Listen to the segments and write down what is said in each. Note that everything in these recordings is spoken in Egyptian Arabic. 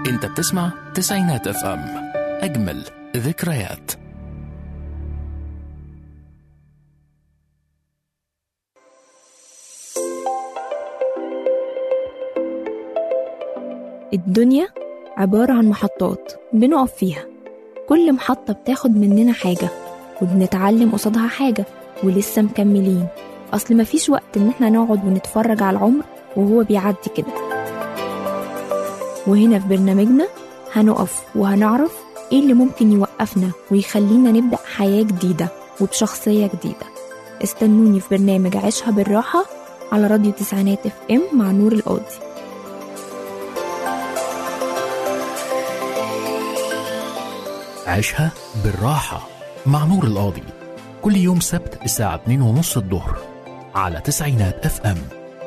انت بتسمع تسعينات اف ام اجمل ذكريات الدنيا عبارة عن محطات بنقف فيها كل محطة بتاخد مننا حاجة وبنتعلم قصادها حاجة ولسه مكملين أصل مفيش وقت إن احنا نقعد ونتفرج على العمر وهو بيعدي كده وهنا في برنامجنا هنقف وهنعرف ايه اللي ممكن يوقفنا ويخلينا نبدأ حياة جديدة وبشخصية جديدة استنوني في برنامج عيشها بالراحة على راديو تسعينات اف ام مع نور القاضي عيشها بالراحة مع نور القاضي كل يوم سبت الساعة 2 ونص الظهر على تسعينات اف ام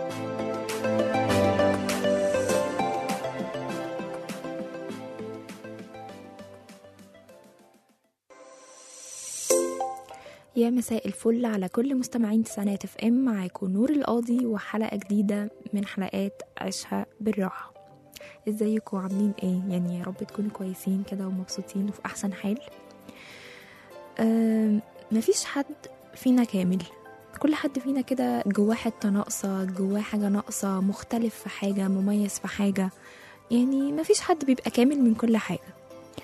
يا مساء الفل على كل مستمعين تسعينات اف ام معاكم نور القاضي وحلقة جديدة من حلقات عيشها بالراحة ازيكم عاملين ايه يعني يا رب تكونوا كويسين كده ومبسوطين وفي احسن حال أم، مفيش حد فينا كامل كل حد فينا كده جواه حتة ناقصة جواه حاجة ناقصة مختلف في حاجة مميز في حاجة يعني مفيش حد بيبقى كامل من كل حاجة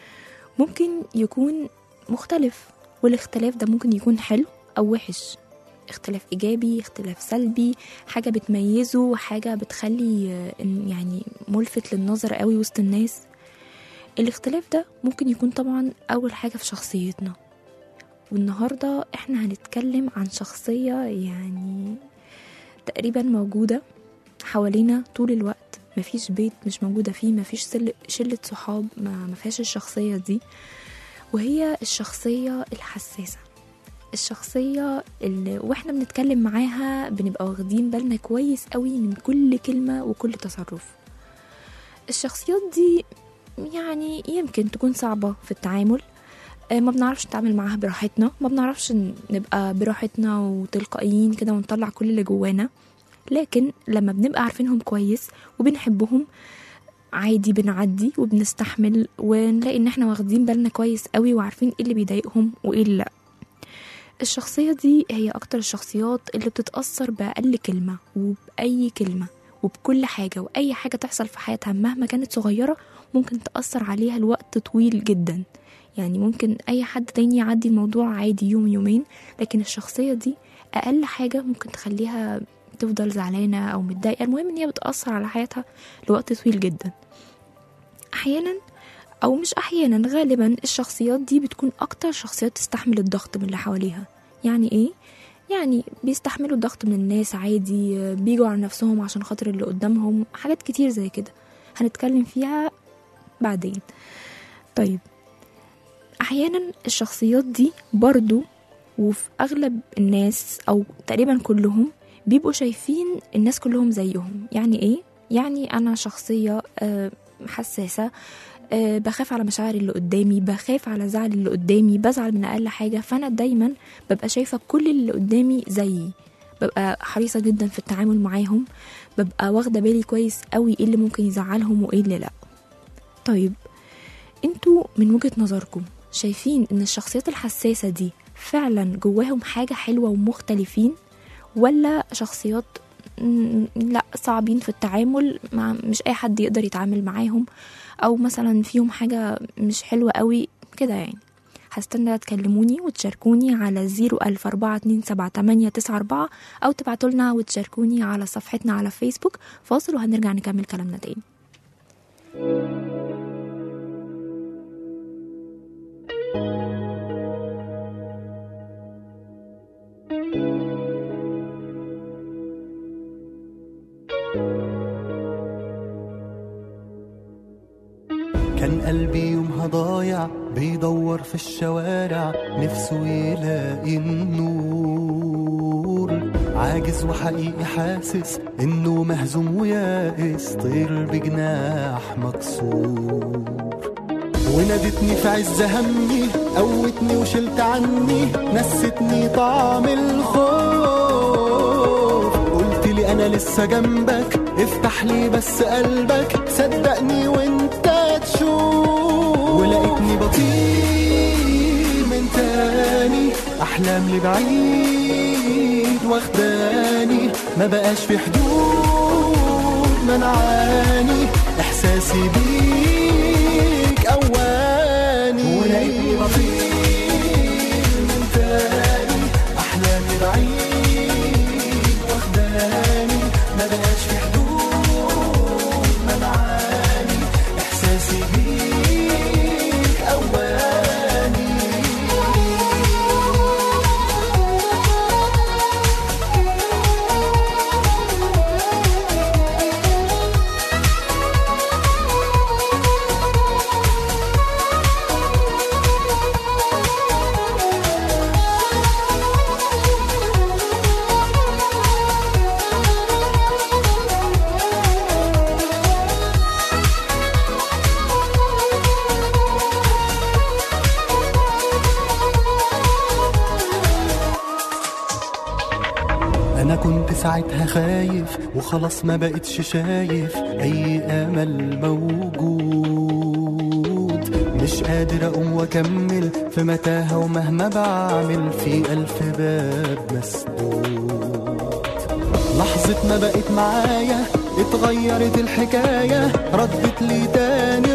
ممكن يكون مختلف والاختلاف ده ممكن يكون حلو أو وحش اختلاف إيجابي اختلاف سلبي حاجة بتميزه حاجة بتخلي آه، إن- يعني ملفت للنظر قوي وسط الناس الاختلاف ده ممكن يكون طبعا أول حاجة في شخصيتنا والنهاردة احنا هنتكلم عن شخصية يعني تقريبا موجودة حوالينا طول الوقت مفيش بيت مش موجودة فيه مفيش سل- شلة صحاب ما مفيهاش الشخصية دي وهي الشخصية الحساسة الشخصية اللي واحنا بنتكلم معاها بنبقى واخدين بالنا كويس قوي من كل كلمة وكل تصرف الشخصيات دي يعني يمكن تكون صعبة في التعامل آه، ما بنعرفش نتعامل معاها براحتنا ما بنعرفش ن- نبقى براحتنا وتلقائيين كده ونطلع كل اللي جوانا لكن لما بنبقى عارفينهم كويس وبنحبهم عادي بنعدي وبنستحمل ونلاقي ان احنا واخدين بالنا كويس قوي وعارفين ايه اللي بيضايقهم وايه اللي لا الشخصية دي هي أكتر الشخصيات اللي بتتأثر بأقل كلمة وبأي كلمة وبكل حاجة وأي حاجة تحصل في حياتها مهما كانت صغيرة ممكن تأثر عليها لوقت طويل جدا يعني ممكن أي حد تاني يعدي الموضوع عادي يوم يومين لكن الشخصية دي أقل حاجة ممكن تخليها تفضل زعلانة أو متضايقة المهم إن هي بتأثر على حياتها لوقت طويل جدا أحيانا أو مش أحيانا غالبا الشخصيات دي بتكون أكتر شخصيات تستحمل الضغط من اللي حواليها يعني إيه؟ يعني بيستحملوا الضغط من الناس عادي آه، بيجوا على نفسهم عشان خاطر اللي قدامهم حاجات كتير زي كده هنتكلم فيها بعدين طيب أحيانا الشخصيات دي برضو وفي أغلب الناس أو تقريبا كلهم بيبقوا شايفين الناس كلهم زيهم يعني إيه؟ يعني أنا شخصية آه، حساسة آه، بخاف على مشاعر اللي قدامي بخاف على زعل اللي قدامي بزعل من اقل حاجه فانا دايما ببقى شايفه كل اللي قدامي زيي ببقى حريصه جدا في التعامل معاهم ببقى واخده بالي كويس قوي ايه اللي ممكن يزعلهم وايه اللي لا طيب انتوا من وجهه نظركم شايفين ان الشخصيات الحساسه دي فعلا جواهم حاجه حلوه ومختلفين ولا شخصيات م- لا صعبين في التعامل مع مش اي حد يقدر يتعامل معاهم او مثلا فيهم حاجه مش حلوه قوي كده يعني هستنى تكلموني وتشاركوني على زيرو ألف أربعة اتنين سبعة تمانية تسعة أربعة أو تبعتولنا وتشاركوني على صفحتنا على فيسبوك فاصل وهنرجع نكمل كلامنا تاني كان قلبي يومها ضايع بيدور في الشوارع نفسه يلاقي النور عاجز وحقيقي حاسس انه مهزوم ويائس طير بجناح مكسور ونادتني في عز همي قوتني وشلت عني نستني طعم الخوف قلت لي انا لسه جنبك افتح لي بس قلبك صدقني وانت تشوف ولقيتني بطير من تاني احلام لبعيد واخداني ما بقاش في حدود منعاني احساسي بيك اواني ولقيتني بطير من تاني احلام لبعيد واخداني ما بقاش في حدود منعاني احساسي بيك اواني انا كنت ساعتها خايف وخلاص ما بقتش شايف اي امل موجود مش قادر اقوم واكمل في متاهه ومهما بعمل في الف باب مسدود لحظة ما بقت معايا اتغيرت الحكاية ردت لي تاني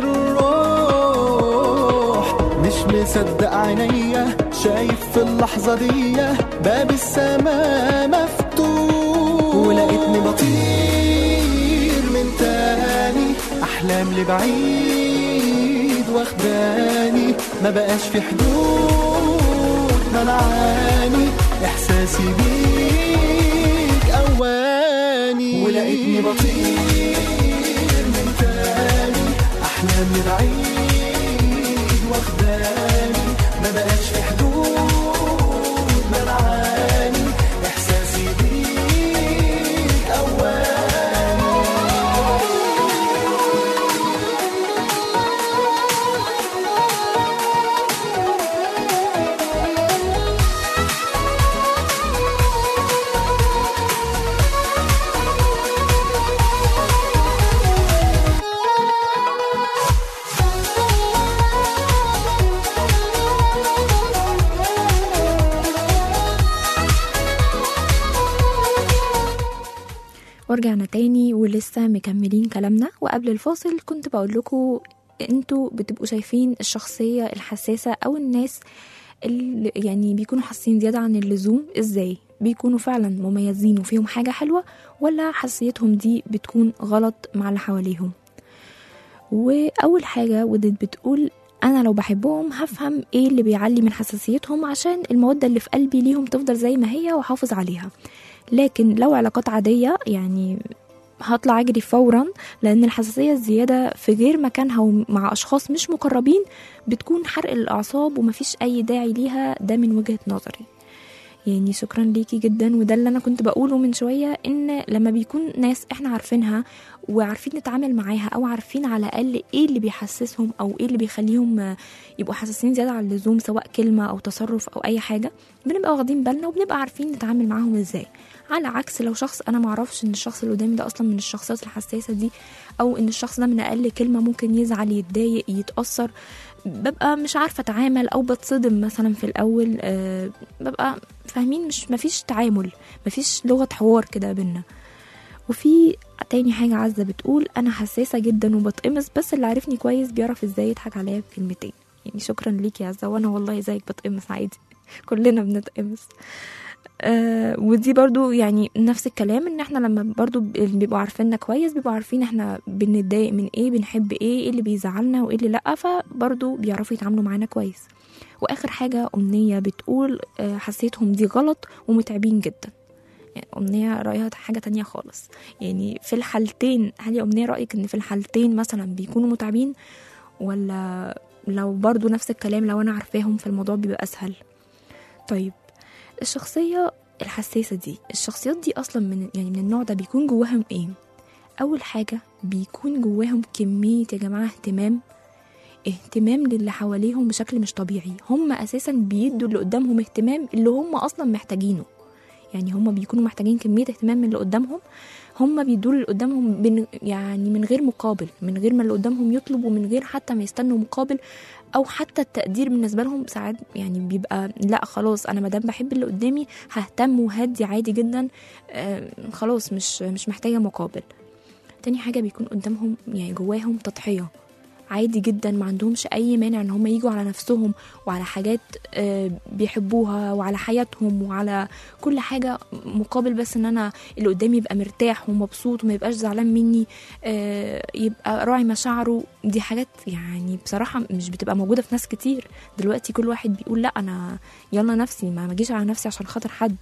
الروح مش مصدق عينيا شايف في اللحظة دي باب السماء مفتوح ولقيتني بطير من تاني أحلام لبعيد واخداني ما بقاش في حدود منعاني إحساسي بيك أواني ولقيتني بطير من تاني أحلام لبعيد واخداني ما بقاش في حدود منعاني إحساسي بيك أواني ورجعنا تاني ولسه مكملين كلامنا وقبل الفاصل كنت بقول لكم انتوا بتبقوا شايفين الشخصية الحساسة او الناس اللي يعني بيكونوا حاسين زيادة عن اللزوم ازاي بيكونوا فعلا مميزين وفيهم حاجة حلوة ولا حساسيتهم دي بتكون غلط مع اللي حواليهم واول حاجة ودت بتقول انا لو بحبهم هفهم ايه اللي بيعلي من حساسيتهم عشان المودة اللي في قلبي ليهم تفضل زي ما هي واحافظ عليها لكن لو علاقات عادية يعني هطلع اجري فورا لان الحساسية الزيادة في غير مكانها ومع اشخاص مش مقربين بتكون حرق الاعصاب ومفيش اي داعي ليها ده من وجهة نظري يعني شكرا ليكي جدا وده اللي انا كنت بقوله من شويه ان لما بيكون ناس احنا عارفينها وعارفين نتعامل معاها او عارفين على الاقل ايه اللي بيحسسهم او ايه اللي بيخليهم آه، يبقوا حساسين زياده عن اللزوم سواء كلمه او تصرف او اي حاجه بنبقى واخدين بالنا وبنبقى عارفين نتعامل معاهم ازاي على عكس لو شخص انا معرفش ان الشخص اللي قدامي ده اصلا من الشخصيات الحساسه دي او ان الشخص ده من اقل كلمه ممكن يزعل يتضايق يتاثر ببقى مش عارفه اتعامل او بتصدم مثلا في الاول أه ببقى فاهمين مش مفيش تعامل مفيش لغه حوار كده بينا وفي تاني حاجة عزة بتقول أنا حساسة جدا وبتقمص بس اللي عارفني كويس بيعرف ازاي يضحك عليا بكلمتين يعني شكرا ليكي يا عزة وأنا والله زيك بتقمص عادي كلنا بنتقمص آه ودي برضو يعني نفس الكلام ان احنا لما برضو ب- بيبقوا عارفيننا كويس بيبقوا عارفين احنا بنتضايق من ايه بنحب ايه ايه اللي بيزعلنا وايه اللي لا فبرضو بيعرفوا يتعاملوا معانا كويس واخر حاجة امنية بتقول آه حسيتهم دي غلط ومتعبين جدا يعني أمنية رأيها حاجة تانية خالص يعني في الحالتين هل يا أمنية رأيك إن في الحالتين مثلا بيكونوا متعبين ولا لو برضو نفس الكلام لو أنا عارفاهم فالموضوع بيبقى أسهل طيب الشخصية الحساسة دي الشخصيات دي أصلا من يعني من النوع ده بيكون جواهم إيه أول حاجة بيكون جواهم كمية يا جماعة اهتمام اهتمام للي حواليهم بشكل مش طبيعي هم أساسا بيدوا اللي قدامهم اهتمام اللي هم أصلا محتاجينه يعني هم بيكونوا محتاجين كميه اهتمام من اللي قدامهم هم بيدوا اللي قدامهم بن يعني من غير مقابل من غير ما اللي قدامهم يطلب ومن غير حتى ما يستنوا مقابل او حتى التقدير بالنسبه لهم ساعات يعني بيبقى لا خلاص انا مادام بحب اللي قدامي ههتم وهدي عادي جدا آه خلاص مش مش محتاجه مقابل تاني حاجه بيكون قدامهم يعني جواهم تضحيه عادي جدا ما عندهمش اي مانع ان هم يجوا على نفسهم وعلى حاجات آه، بيحبوها وعلى حياتهم وعلى كل حاجه مقابل بس ان انا اللي قدامي يبقى مرتاح ومبسوط وما يبقاش زعلان مني آه، يبقى راعي مشاعره دي حاجات يعني بصراحه مش بتبقى موجوده في ناس كتير دلوقتي كل واحد بيقول لا انا يلا نفسي ما مجيش على نفسي عشان خاطر حد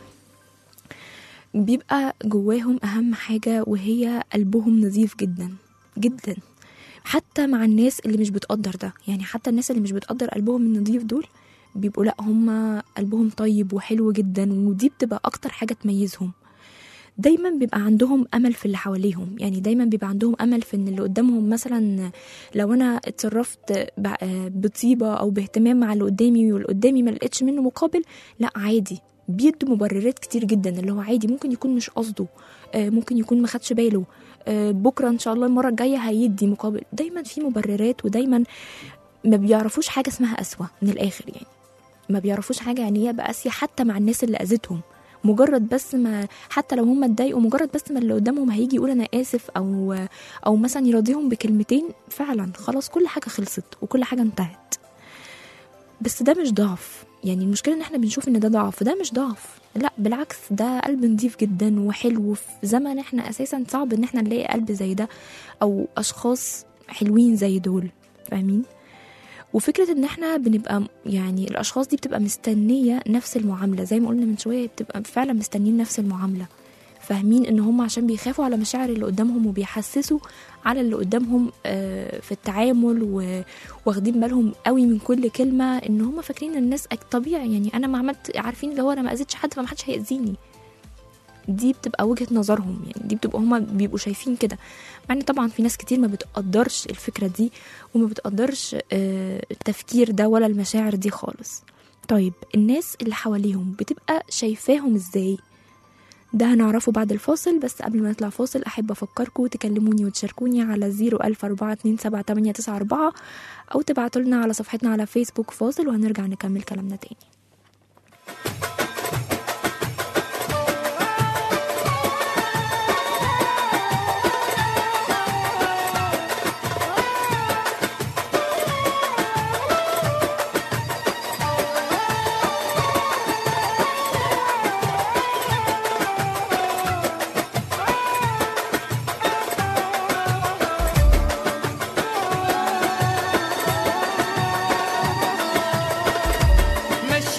بيبقى جواهم اهم حاجه وهي قلبهم نظيف جدا جدا حتى مع الناس اللي مش بتقدر ده يعني حتى الناس اللي مش بتقدر قلبهم النظيف دول بيبقوا لا هم قلبهم طيب وحلو جدا ودي بتبقى اكتر حاجه تميزهم دايما بيبقى عندهم امل في اللي حواليهم يعني دايما بيبقى عندهم امل في ان اللي قدامهم مثلا لو انا اتصرفت ب- بطيبه او باهتمام مع اللي قدامي واللي قدامي ما لقيتش منه مقابل لا عادي بيدوا مبررات كتير جدا اللي هو عادي ممكن يكون مش قصده آه، ممكن يكون ما خدش باله آه، بكره ان شاء الله المره الجايه هيدي مقابل دايما في مبررات ودايما ما بيعرفوش حاجه اسمها قسوه من الاخر يعني ما بيعرفوش حاجه يعني ايه ابقى قاسيه حتى مع الناس اللي اذتهم مجرد بس ما حتى لو هم اتضايقوا مجرد بس ما اللي قدامهم هيجي يقول انا اسف او او مثلا يراضيهم بكلمتين فعلا خلاص كل حاجه خلصت وكل حاجه انتهت بس ده مش ضعف يعني المشكله ان احنا بنشوف ان ده ضعف ده مش ضعف لا بالعكس ده قلب نضيف جدا وحلو في زمن احنا اساسا صعب ان احنا نلاقي قلب زي ده او اشخاص حلوين زي دول فاهمين وفكرة ان احنا بنبقى يعني الاشخاص دي بتبقى مستنية نفس المعاملة زي ما قلنا من شوية بتبقى فعلا مستنيين نفس المعاملة فاهمين ان هم عشان بيخافوا على مشاعر اللي قدامهم وبيحسسوا على اللي قدامهم آه، في التعامل و- واخدين بالهم قوي من كل كلمة ان هم فاكرين ان الناس أك- طبيعي يعني انا ما عملت عارفين اللي هو انا ما اذيتش حد فما حدش هيأذيني دي بتبقى وجهة نظرهم يعني دي بتبقى هما بيبقوا شايفين كده مع ان طبعا في ناس كتير ما بتقدرش الفكرة دي وما بتقدرش آه، التفكير ده ولا المشاعر دي خالص طيب الناس اللي حواليهم بتبقى شايفاهم ازاي ده هنعرفه بعد الفاصل بس قبل ما نطلع فاصل أحب أفكركم تكلموني وتشاركوني على 014278994 أو تبعتوا لنا على صفحتنا على فيسبوك فاصل وهنرجع نكمل كلامنا تاني مش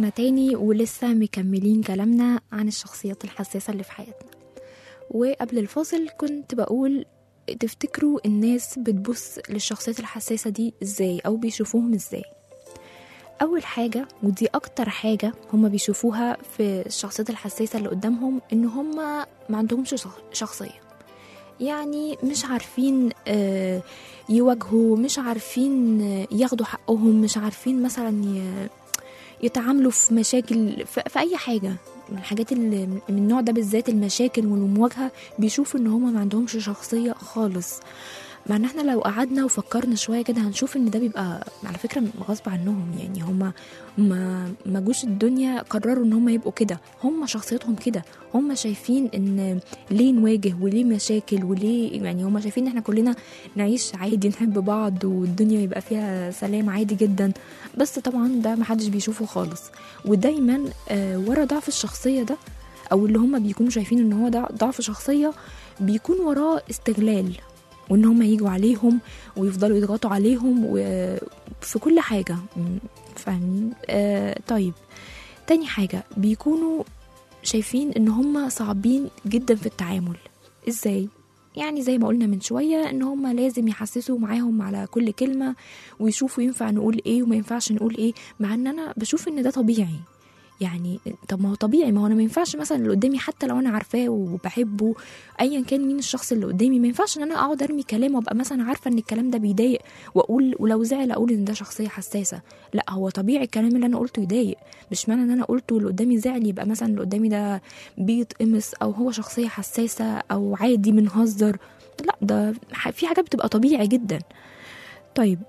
ورجعنا تاني ولسه مكملين كلامنا عن الشخصيات الحساسة اللي في حياتنا وقبل الفاصل كنت بقول تفتكروا الناس بتبص للشخصيات الحساسة دي ازاي او بيشوفوهم ازاي اول حاجة ودي اكتر حاجة هما بيشوفوها في الشخصيات الحساسة اللي قدامهم ان هما ما عندهمش شخ- شخصية يعني مش عارفين آه، يواجهوا مش عارفين آه، ياخدوا حقهم مش عارفين مثلا ي- يتعاملوا في مشاكل في, في اي حاجه من الحاجات اللي من النوع ده بالذات المشاكل والمواجهه بيشوفوا ان هما ما عندهمش شخصيه خالص مع ان احنا لو قعدنا وفكرنا شويه كده هنشوف ان ده بيبقى على فكره غصب عنهم يعني هما ما ما جوش الدنيا قرروا ان هما يبقوا كده هما شخصيتهم كده هما شايفين ان ليه نواجه وليه مشاكل وليه يعني هما شايفين ان احنا كلنا نعيش عادي نحب بعض والدنيا يبقى فيها سلام عادي جدا بس طبعا ده محدش بيشوفه خالص ودايما آه ورا ضعف الشخصيه ده او اللي هما بيكونوا شايفين ان هو ده ضعف شخصيه بيكون وراه استغلال وان هم يجوا عليهم ويفضلوا يضغطوا عليهم وفي كل حاجه م، فاهمين آه طيب تاني حاجه بيكونوا شايفين ان هم صعبين جدا في التعامل ازاي يعني زي ما قلنا من شوية ان هم لازم يحسسوا معاهم على كل كلمة ويشوفوا ينفع نقول ايه وما ينفعش نقول ايه مع ان انا بشوف ان ده طبيعي يعني طب ما هو طبيعي ما هو انا ما ينفعش مثلا اللي قدامي حتى لو انا عارفاه وبحبه ايا كان مين الشخص اللي قدامي ما ينفعش ان انا اقعد ارمي كلام وابقى مثلا عارفه ان الكلام ده بيضايق واقول ولو زعل اقول ان ده شخصيه حساسه لا هو طبيعي الكلام اللي انا قلته يضايق مش معنى ان انا قلته واللي قدامي زعل يبقى مثلا اللي قدامي ده بيتقمص او هو شخصيه حساسه او عادي بنهزر لا ده ح- في حاجات بتبقى طبيعي جدا طيب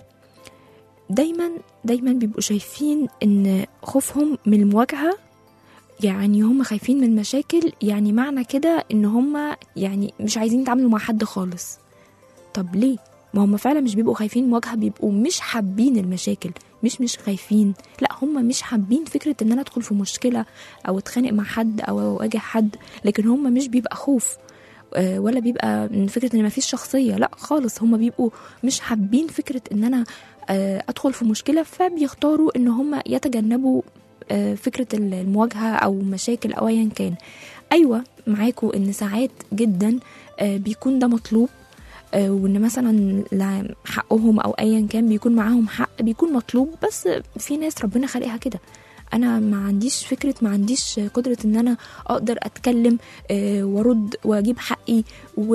دايما دايما بيبقوا شايفين ان خوفهم من المواجهه يعني هم خايفين من المشاكل يعني معنى كده ان هم يعني مش عايزين يتعاملوا مع حد خالص طب ليه ما هم فعلا مش بيبقوا خايفين مواجهه بيبقوا مش حابين المشاكل مش مش خايفين لا هم مش حابين فكره ان انا ادخل في مشكله او اتخانق مع حد او اواجه حد لكن هم مش بيبقى خوف آه، ولا بيبقى من فكره ان مفيش شخصيه لا خالص هم بيبقوا مش حابين فكره ان انا آه، ادخل في مشكله فبيختاروا ان هم يتجنبوا آه، فكره المواجهه او مشاكل او ايا كان ايوه معاكوا ان ساعات جدا آه، بيكون ده مطلوب آه، وان مثلا لا حقهم او ايا كان بيكون معاهم حق بيكون مطلوب بس في ناس ربنا خلقها كده انا ما عنديش فكره ما عنديش قدره ان انا اقدر اتكلم آه، وارد واجيب حقي و...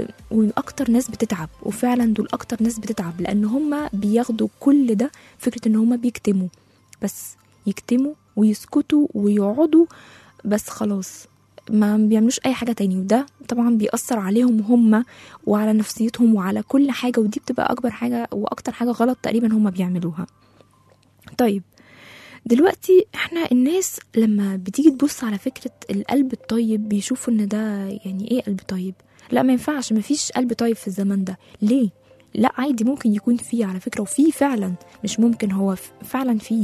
واكتر ناس بتتعب وفعلا دول اكتر ناس بتتعب لان هم بياخدوا كل ده فكره ان هم بيكتموا بس يكتموا ويسكتوا ويقعدوا بس خلاص ما بيعملوش اي حاجه تاني وده طبعا بيأثر عليهم هم وعلى نفسيتهم وعلى كل حاجه ودي بتبقى اكبر حاجه واكتر حاجه غلط تقريبا هم بيعملوها طيب دلوقتي احنا الناس لما بتيجي تبص على فكرة القلب الطيب بيشوفوا ان ده يعني ايه قلب طيب لا ما ينفعش ما فيش قلب طيب في الزمن ده ليه لا عادي ممكن يكون فيه على فكرة وفيه فعلا مش ممكن هو ف- فعلا فيه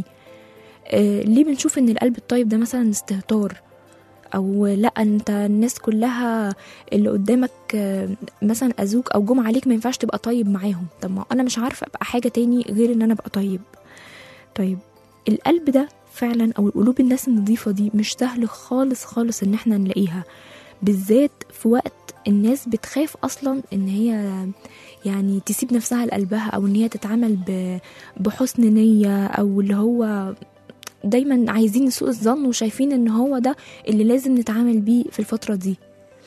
آه ليه بنشوف ان القلب الطيب ده مثلا استهتار او لا انت الناس كلها اللي قدامك آه، مثلا اذوك او جم عليك ما ينفعش تبقى طيب معاهم طب ما انا مش عارفه ابقى حاجه تاني غير ان انا ابقى طيب طيب القلب ده فعلا او القلوب الناس النظيفه دي مش سهل خالص خالص ان احنا نلاقيها بالذات في وقت الناس بتخاف اصلا ان هي يعني تسيب نفسها لقلبها او ان هي تتعامل ب- بحسن نيه او اللي هو دايما عايزين سوء الظن وشايفين ان هو ده اللي لازم نتعامل بيه في الفتره دي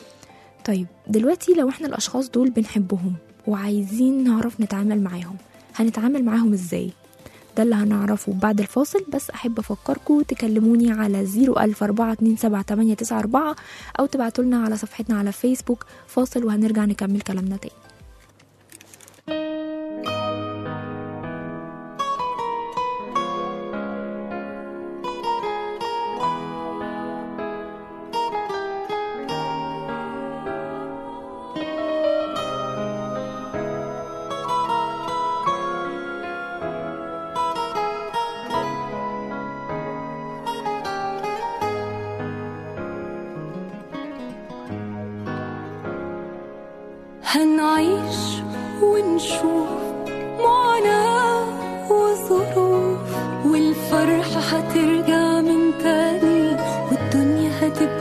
طيب دلوقتي لو احنا الاشخاص دول بنحبهم وعايزين نعرف نتعامل معاهم هنتعامل معاهم ازاي ده اللي هنعرفه بعد الفاصل بس أحب أفكركم تكلموني على 004278994 أو تبعتولنا على صفحتنا على فيسبوك فاصل وهنرجع نكمل كلامنا تاني هنعيش ونشوف معاناة وظروف والفرحة هترجع من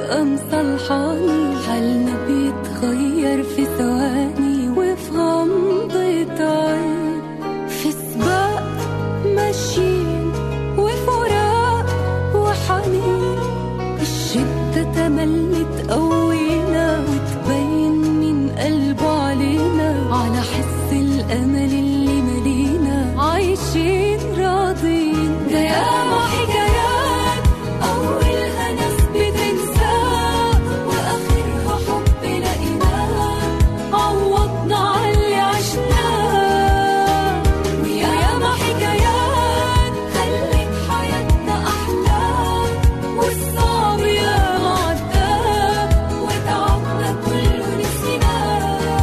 تبقى مصلحاني حالنا بيتغير في ثواني وفي غمضة عين في سباق ماشيين وفراق وحنين الشدة تملي تقوينا وتبين من قلبه علينا على حس الأمل اللي ملينا عايشين راضين ده ياما حكايات أولها ناس بتنساه وآخرها حب لقيناه عوضنا على اللي عشناه وياما حكايات خلت حياتنا أحلى والصعب ياما عداه وتعبنا كله نسيناه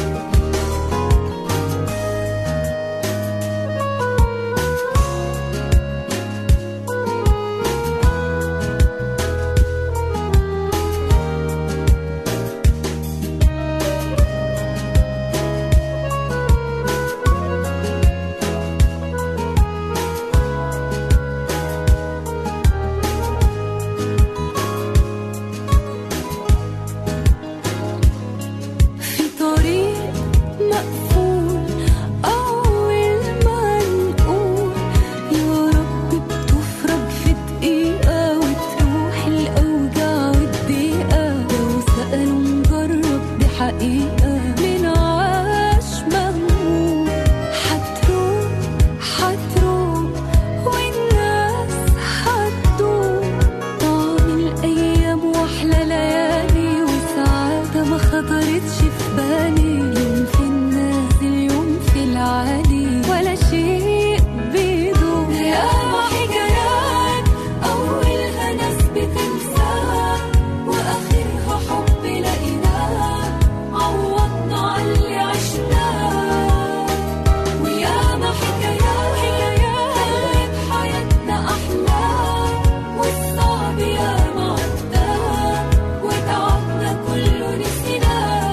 في طريق مقفول أول ما نقول يا رب بتفرج في دقيقة وتروح الأوجاع والضيقة لو سألوا نجرب دي حقيقة من عاش مهموم هتروح هتروح والناس هتدوم طعم الأيام وأحلى ليالي وسعادة ما خطرتش في بالي يوم في النازل يوم في العالي ولا شيء بيدوم ياما حكايات أولها ناس بتنساه وآخرها حب لقيناه عوضنا على اللي عشناه وياما حكايات خلت حياتنا أحلى والصعب ياما عداه وتعبنا كله نسيناه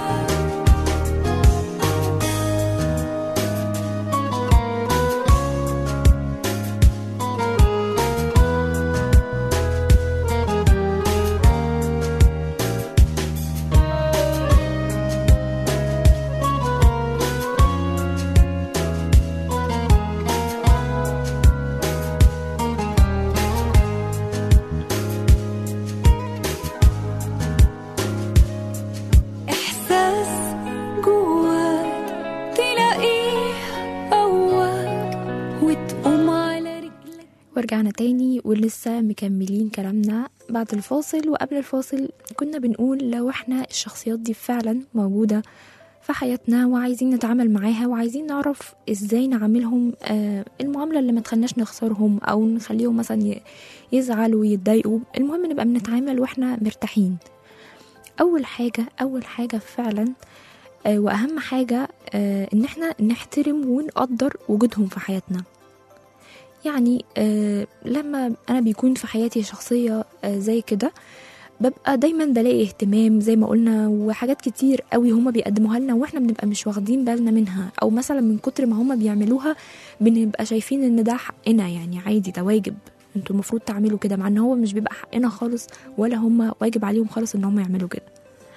إحساس جواك تلاقيه قواك وتقوم على رجلك ورجعنا تاني ولسه مكملين كلامنا بعد الفاصل وقبل الفاصل كنا بنقول لو احنا الشخصيات دي فعلا موجودة في حياتنا وعايزين نتعامل معاها وعايزين نعرف ازاي نعاملهم آه المعاملة اللي ما تخلناش نخسرهم او نخليهم مثلا ي- يزعلوا ويتضايقوا المهم نبقى بنتعامل واحنا مرتاحين اول حاجة اول حاجة فعلا آه واهم حاجة آه ان احنا نحترم ونقدر وجودهم في حياتنا يعني آه لما انا بيكون في حياتي شخصيه آه زي كده ببقى دايما بلاقي اهتمام زي ما قلنا وحاجات كتير قوي هما بيقدموها لنا واحنا بنبقى مش واخدين بالنا منها او مثلا من كتر ما هما بيعملوها بنبقى شايفين ان ده حقنا يعني عادي ده واجب انتوا المفروض تعملوا كده مع ان هو مش بيبقى حقنا خالص ولا هما واجب عليهم خالص ان هما يعملوا كده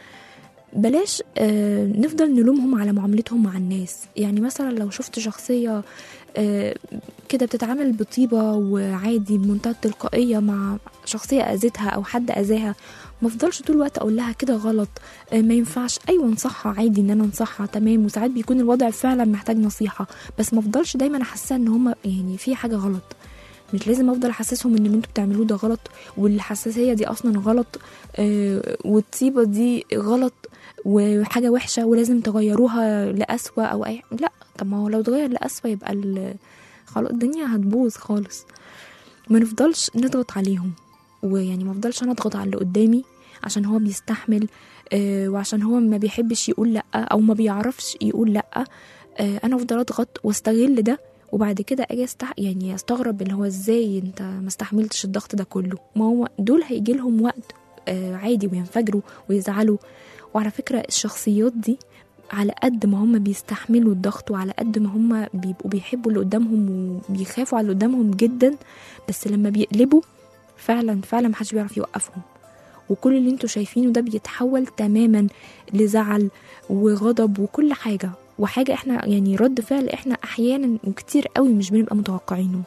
بلاش آه نفضل نلومهم على معاملتهم مع الناس يعني مثلا لو شفت شخصية آه كده بتتعامل بطيبة وعادي بمنتهى التلقائية مع شخصية أذتها أو حد أذاها ما افضلش طول الوقت اقول لها كده غلط آه، ما ينفعش ايوه انصحها عادي ان انا انصحها تمام وساعات بيكون الوضع فعلا محتاج نصيحه بس ما افضلش دايما احسها ان هم يعني في حاجه غلط مش لازم افضل احسسهم ان اللي انتوا بتعملوه ده غلط والحساسيه دي اصلا غلط آه، والطيبه دي غلط وحاجه وحشه ولازم تغيروها لأسوأ او اي لا طب ما هو لو اتغير لأسوأ يبقى ال- خلاص الدنيا هتبوظ خالص ما نفضلش نضغط عليهم ويعني ما افضلش انا اضغط على اللي قدامي عشان هو بيستحمل آه، وعشان هو ما بيحبش يقول لا او ما بيعرفش يقول لا آه، انا افضل اضغط واستغل ده وبعد كده اجي استح... يعني استغرب اللي هو ازاي انت ما استحملتش الضغط ده كله ما هو دول هيجي لهم وقت آه، عادي وينفجروا ويزعلوا وعلى فكرة الشخصيات دي على قد ما هم بيستحملوا الضغط وعلى قد ما هم بيبقوا بيحبوا اللي قدامهم وبيخافوا على اللي قدامهم جدا بس لما بيقلبوا فعلا فعلا محدش بيعرف يوقفهم وكل اللي انتوا شايفينه ده بيتحول تماما لزعل وغضب وكل حاجة وحاجة احنا يعني رد فعل احنا احيانا وكتير قوي مش بنبقى متوقعينه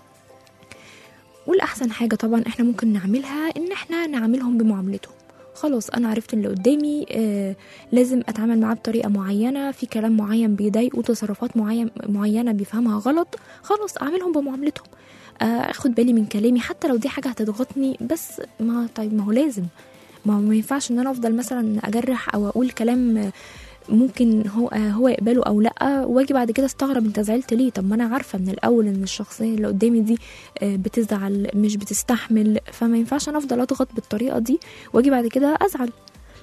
والأحسن حاجة طبعا احنا ممكن نعملها ان احنا نعاملهم بمعاملتهم خلاص انا عرفت اللي قدامي آه لازم اتعامل معاه بطريقه معينه في كلام معين بيضايقه تصرفات معين معينه بيفهمها غلط خلاص اعملهم بمعاملتهم آه اخد بالي من كلامي حتى لو دي حاجه هتضغطني بس ما طيب ما هو لازم ما هو ما ينفعش ان انا افضل مثلا اجرح او اقول كلام آه، ممكن هو آه، هو يقبله او لا واجي بعد كده استغرب انت زعلت ليه طب ما انا عارفه من الاول ان الشخصيه اللي قدامي دي آه، بتزعل مش بتستحمل فما ينفعش انا افضل اضغط بالطريقه دي واجي بعد كده ازعل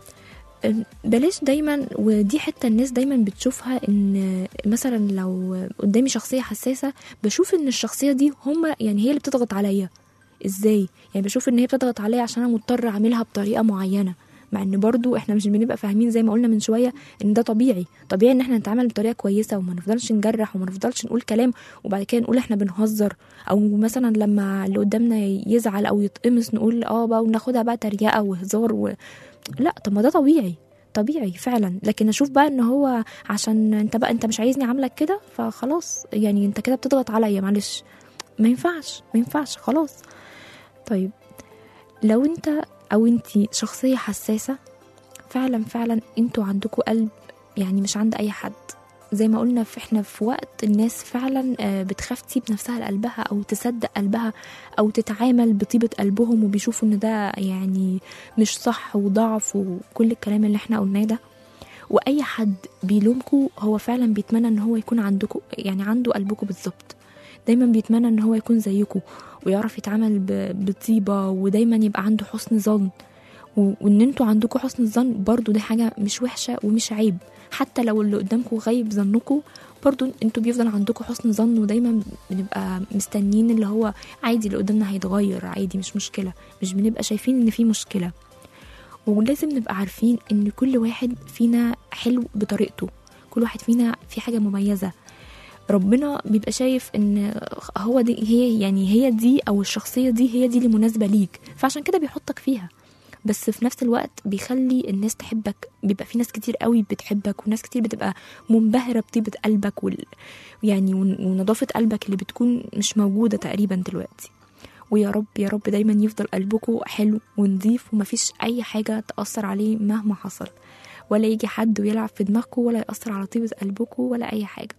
آه، بلاش دايما ودي حته الناس دايما بتشوفها ان مثلا لو قدامي شخصيه حساسه بشوف ان الشخصيه دي هم يعني هي اللي بتضغط عليا ازاي يعني بشوف ان هي بتضغط عليا عشان انا مضطر اعملها بطريقه معينه مع ان برضو احنا مش بنبقى فاهمين زي ما قلنا من شويه ان ده طبيعي طبيعي ان احنا نتعامل بطريقه كويسه وما نفضلش نجرح وما نفضلش نقول كلام وبعد كده نقول احنا بنهزر او مثلا لما اللي قدامنا يزعل او يتقمص نقول اه بقى وناخدها بقى تريقه وهزار و... لا طب ما ده طبيعي طبيعي فعلا لكن اشوف بقى ان هو عشان انت بقى انت مش عايزني عاملك كده فخلاص يعني انت كده بتضغط عليا معلش ما ينفعش ما ينفعش خلاص طيب لو انت او انتي شخصية حساسة فعلا فعلا انتوا عندكوا قلب يعني مش عند اي حد زي ما قلنا في احنا في وقت الناس فعلا آه، بتخاف تسيب نفسها لقلبها او تصدق قلبها او تتعامل بطيبة قلبهم وبيشوفوا ان ده يعني مش صح وضعف وكل الكلام اللي احنا قلناه ده واي حد بيلومكوا هو فعلا بيتمنى ان هو يكون عندكم يعني عنده قلبكم بالظبط دايما بيتمنى ان هو يكون زيكم ويعرف يتعامل ب- بطيبة ودايما يبقى عنده حسن ظن و- وان انتوا عندكم حسن الظن برضو دي حاجة مش وحشة ومش عيب حتى لو اللي قدامكم غايب ظنكم برضو انتوا بيفضل عندكم حسن ظن ودايما بنبقى مستنيين اللي هو عادي اللي قدامنا هيتغير عادي مش مشكلة مش بنبقى شايفين ان في مشكلة ولازم نبقى عارفين ان كل واحد فينا حلو بطريقته كل واحد فينا في حاجة مميزة ربنا بيبقى شايف ان هو دي هي يعني هي دي او الشخصيه دي هي دي اللي مناسبه ليك فعشان كده بيحطك فيها بس في نفس الوقت بيخلي الناس تحبك بيبقى في ناس كتير قوي بتحبك وناس كتير بتبقى منبهره بطيبه قلبك وال يعني ون- ونظافه قلبك اللي بتكون مش موجوده تقريبا دلوقتي ويا رب يا رب دايما يفضل قلبكم حلو ونضيف ومفيش اي حاجه تاثر عليه مهما حصل ولا يجي حد ويلعب في دماغكم ولا ياثر على طيبه قلبكم ولا اي حاجه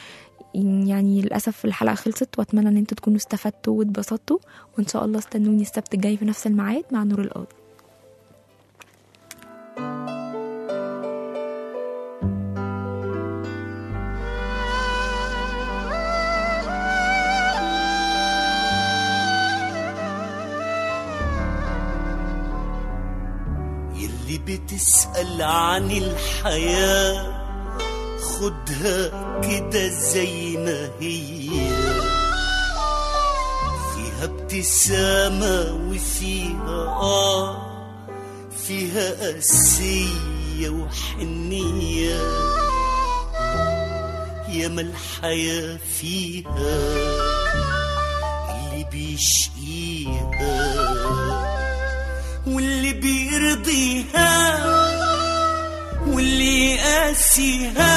يعني للأسف الحلقة خلصت وأتمنى إن انتوا تكونوا استفدتوا واتبسطتوا وإن شاء الله استنوني السبت الجاي في نفس الميعاد مع نور القاضي يلي بتسأل عن الحياة خدها كده زي ما هي فيها ابتسامة وفيها آه فيها قاسية وحنية ياما الحياة فيها اللي بيشقيها واللي بيرضيها واللي قاسيها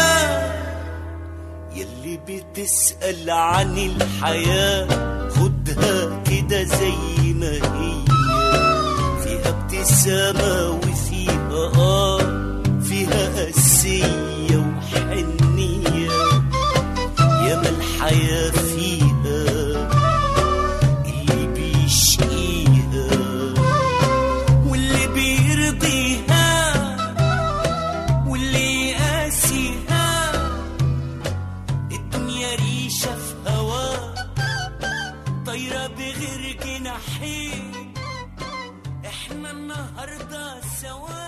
يلي بتسأل عن الحياة خدها كده زي ما هي فيها ابتسامة وفيها آه فيها قاسية وحنية ياما الحياة فيها اللي بيشقيها واللي بيرضيها واللي قاسيها الدنيا ريشة في هوا طايرة بغير جناحين احنا النهاردة سوا